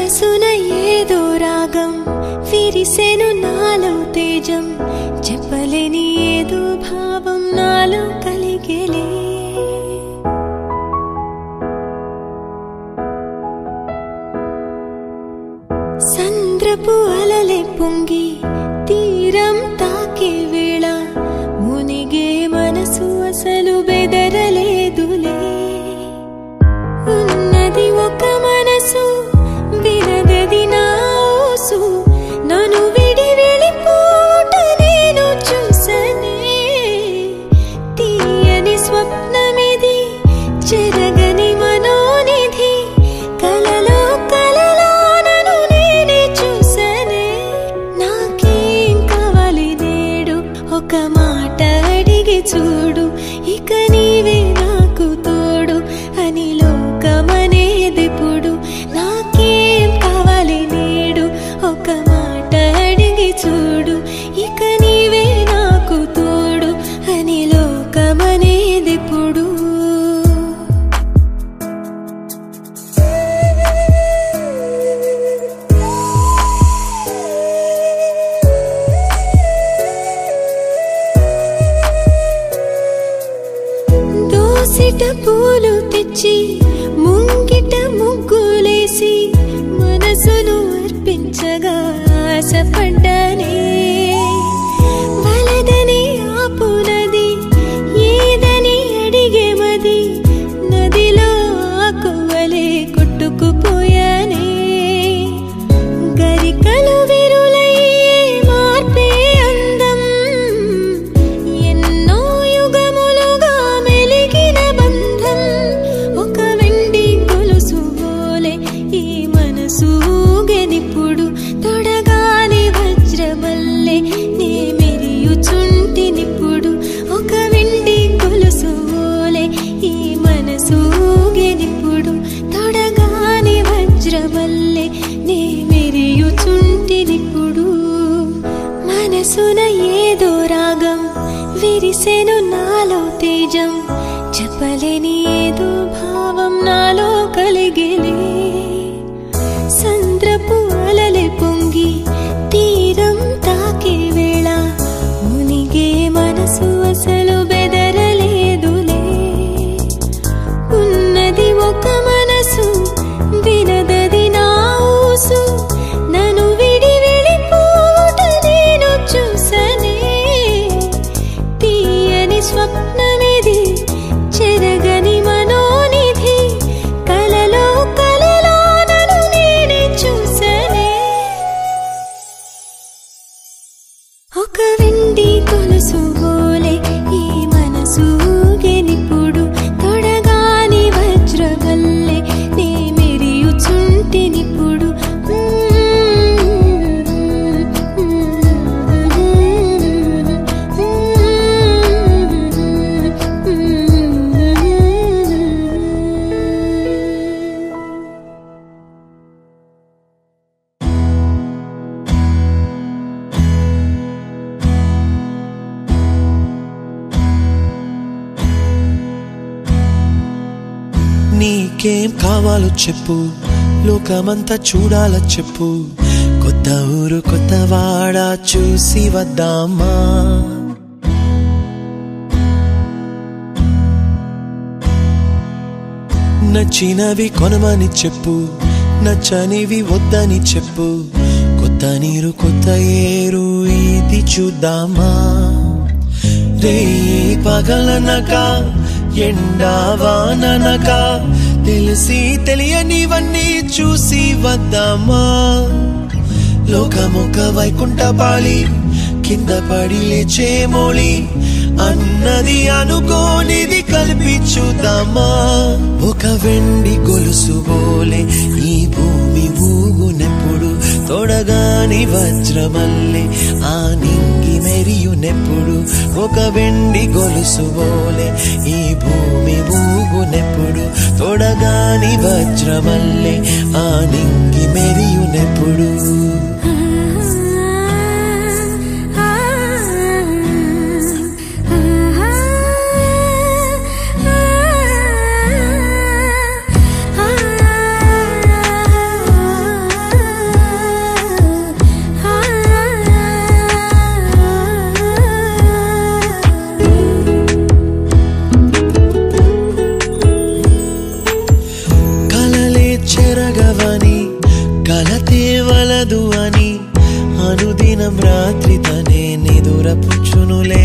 మనసున ఏదో రాగం విరిసెను నాలో తేజం చెప్పలేని ఏదో భావం నాలో కలిగేలే సంద్రపు అలలే పొంగి తీరం తాకే వేళ మునిగే మనసు అసలు బెదరలేదులే ఉన్నది ఒక మనసు వినదది నా ఊసు నన్ను విడి వెళ్ళిపోట నేను చూసనే తీయని స్వప్నమిది చెరగని మనోనిధి కలలో కలలో నన్ను నేనే చూసనే నాకేం కావాలి నేడు ఒక మాట అడిగి చూడు ఇక నీవే నాకు తోడు అని లోకమనేదిప్పుడు నాకేం కావాలి నేడు ఒక మాట అడిగి చూడు ఇక నీవే నాకు తోడు అని లోకమనేదిప్పుడు దోసిట పూలు తెచ్చి ముంగిట ముగ్గులేసి మనసును అర్పించగా ఆశపడ్డానే వలదని ఆపునది ఏదని అడిగే మది నదిలో ఆకువలే కొట్టుకుపోయానే గరికలు విరులయ్యే మార్పే అందం ఎన్నో యుగములుగా మెలిగిన బంధం ఒక వెండి గొలుసు పోలే ఈ మనసు గెనిప్పుడు తొడగాని వజ్రమల్లే నే మెరియుచుంటినిప్పుడు ఒక వెండి గొలుసు పోలే ఈ మనసు గెనిప్పుడు తొడగాని వజ్రమల్లే నే మెరియుచుంటినిప్పుడు మనసున ఏదో రాగం విరిసెను నాలో తేజం చెప్పలేని ఏదో భావం నాలో కలిగేలే సంద్రపు అలలే పొంగి తీరం తాకే వేళ మునిగే మనసు అసలు బెదరలేదులే ఉన్నది ఒక మనసు వినదది నా ఊసు నన్ను విడి వెళ్ళిపోట నేను చూసనే తీయని స్వప్నమిది చెరగని మనోనిధి కలలో కలలో నన్ను నేనే చూసనే ఒక వెండి కొలుసు పోలే ఈ మనసు గెనిపుడు తొడగాని వజ్రవల్లే నే మెరియుచుంటినిప్పుడు నీకేం కావాలో చెప్పు లోకమంతా చూడాల చెప్పు కొత్త ఊరు కొత్త వాడ చూసి వద్దామా నచ్చినవి కొనమని చెప్పు నచ్చనివి వద్దని చెప్పు కొత్త నీరు కొత్త ఏరు ఇది చూద్దామా రే పగలనక ఎండా వాననక తెలిసి తెలియనివన్నీ చూసి వద్దామా లోకమొక వైకుంఠ పాళి కింద పడి లేచే మోళి అన్నది అనుకోనిది కల్పించుదామా ఒక వెండి గొలుసు బోలే ఈ భూమి ఊగునెప్పుడు తొడగాని వజ్రమల్లే ఆ నింగి మెరియునెప్పుడు ఒక వెండి గొలుసు బోలే ఈ భూమి ఊగునెప్పుడు తొడగాని వజ్రమల్లే ఆ నింగి మెరియునెప్పుడు ఆ చరితనే నిదురపుచ్చునులే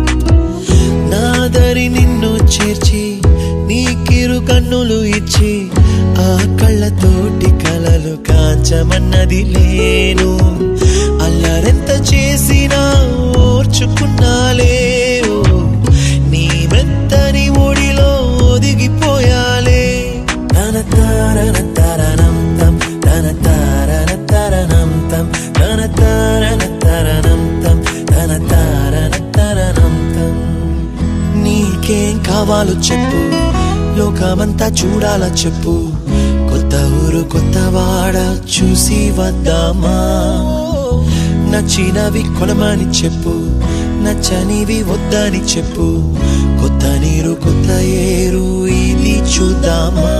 నాదరి నిన్ను చేర్చి నీ కిరు కన్నులు ఇచ్చి ఆ కళ్ళతోటి కలలు కాంచమన్నది లేను అల్లరెంత చేసినా ఓర్చుకున్నాలే ఓ, నీ మెత్తని ఒడిలో ఒదిగిపోయాలే తన తారన తరణం తం తన తారన తరణం తం తన తారన తరణం తం తన తారన తరణం తం నీకేం కావాలో చెప్పు లోకమంతా చూడాల చెప్పు కొత్త ఊరు కొత్త వాడ చూసి వద్దామా నచ్చినవి కొనమని చెప్పు నచ్చనివి వద్దని చెప్పు కొత్త నీరు కొత్త ఏరు ఇది చూద్దామా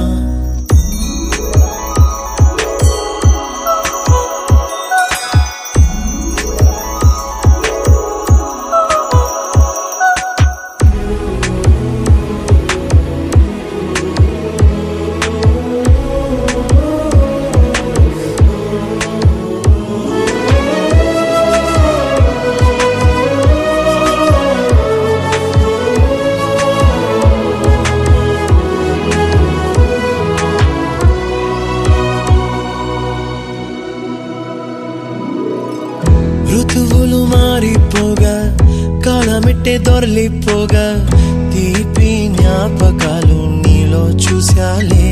ఋతువులు మారిపోగా కాలమెట్టే దొరలిపోగా తీపి జ్ఞాపకాలు నీలో చూశాలే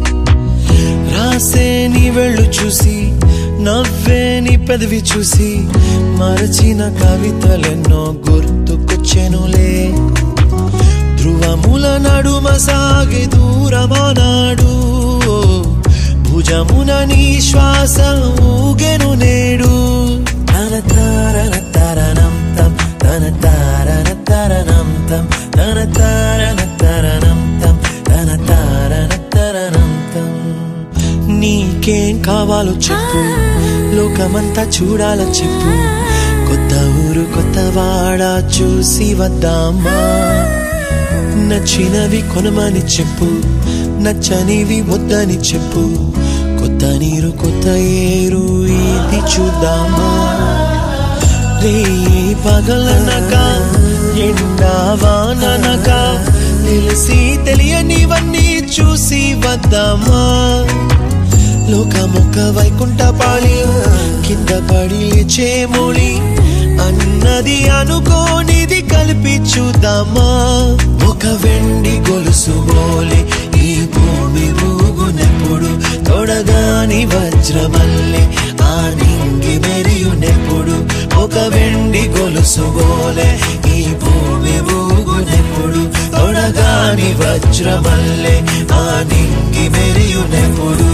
రాసే నీ వెళ్ళు చూసి నవ్వే నీ పెదవి చూసి మరచిన కవితలెన్నో గుర్తుకొచ్చెనులే ధ్రువముల నడుమ సాగి దూరమానాడు భుజమున నీ శ్వాస ఊగెను నేడు తన తారన తరణం తం తన తారన తరణం తం తన తారన తరణం తం తన తారన తరణం తం నీకేం కావాలో చెప్పు లోకమంతా చూడాల చెప్పు కొత్త ఊరు కొత్త వాడ చూసి వద్దామా నచ్చినవి కొనమని చెప్పు నచ్చనివి వద్దని చెప్పు కొత్త నీరు కొత్త ఏరు ఇది చూద్దామా రే పగలనక ఎండా వాననక తెలిసి తెలియనివన్నీ చూసి వద్దామా లోకమొక్క వైకుంఠ పాళి కింద పడి లేచే మోళి అన్నది అనుకోనిది కలిపి చూద్దామా ఒక వెండి గొలుసు బోలే ఈ భూమి ఊగునెప్పుడు తొడగాని వజ్రమల్లె ఆ నింగి మెరియునెప్పుడు ఒక వెండి గొలుసు బోలే ఈ భూమి ఊగునెప్పుడు తొడగాని వజ్రమల్లె ఆ నింగి మెరియునెప్పుడు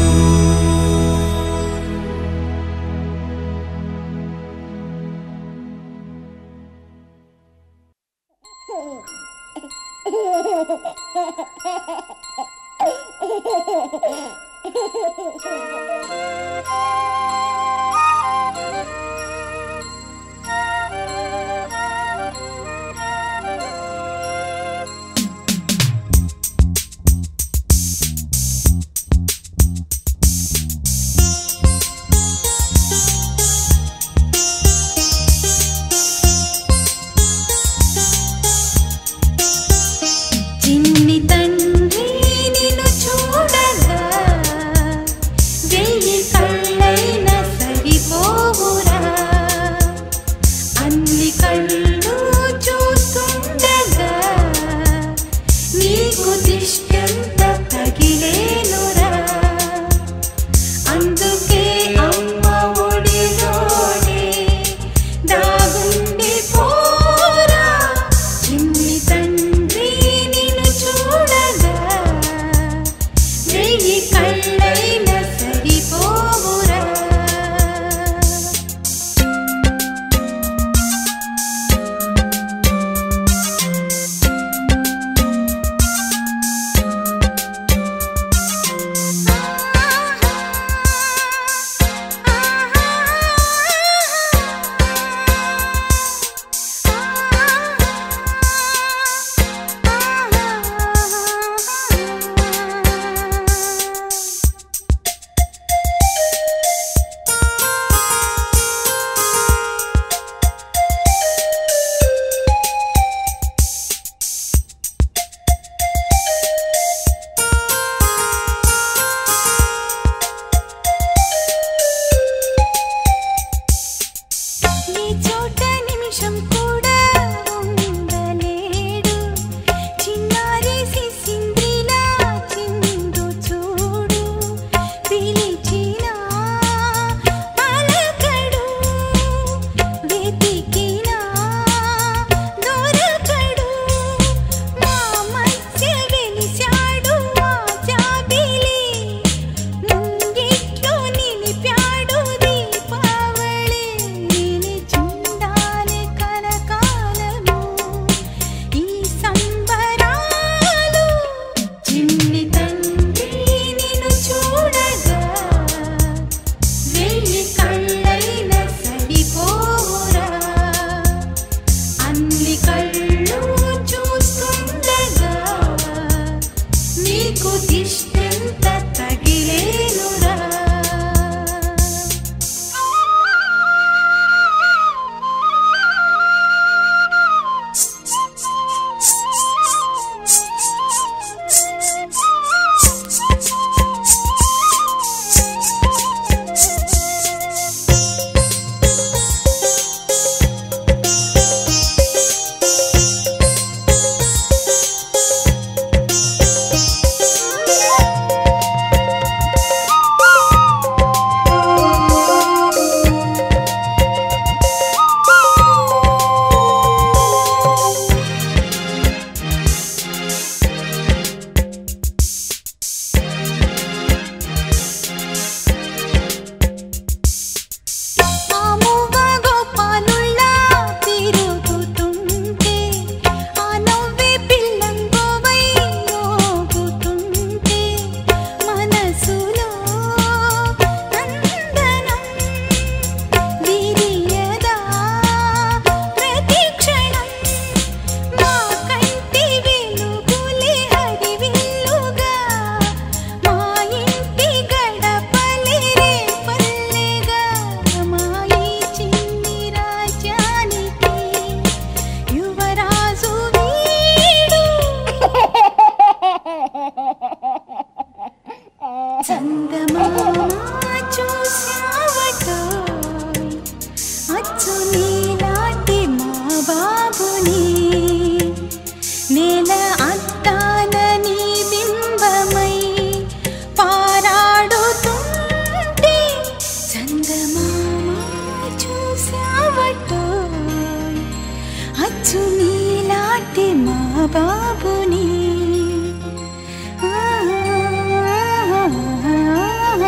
చిన్ని తండ్రి నిన్ను చూడగా వెయ్యి కళ్ళైన సరి నీకు దిష్టెంత తగిలేనురా ఆమువ గోపాలుల్లా తిరుగుతుంటే ఆ నవ్వే పిల్లంగోవై యోగుతుంటే మనసులో నందనం విరియదా ప్రతి క్షణం మా కంటి వెలుగులే హరివిల్లుగా మా ఇంటి గడపలే రే పల్లెగా మా ఈ చిన్ని రాజ్యానికి యువరాజు వీడు చందమామ చూశావటోయ్ అచ్చు నీలాంటి మా బాబుని నేల అద్దాన నీ బింబమై పారాడుతుంటే చందమామ చూశావటోయ్ అచ్చు నీలాంటి మా బాబుని ఆ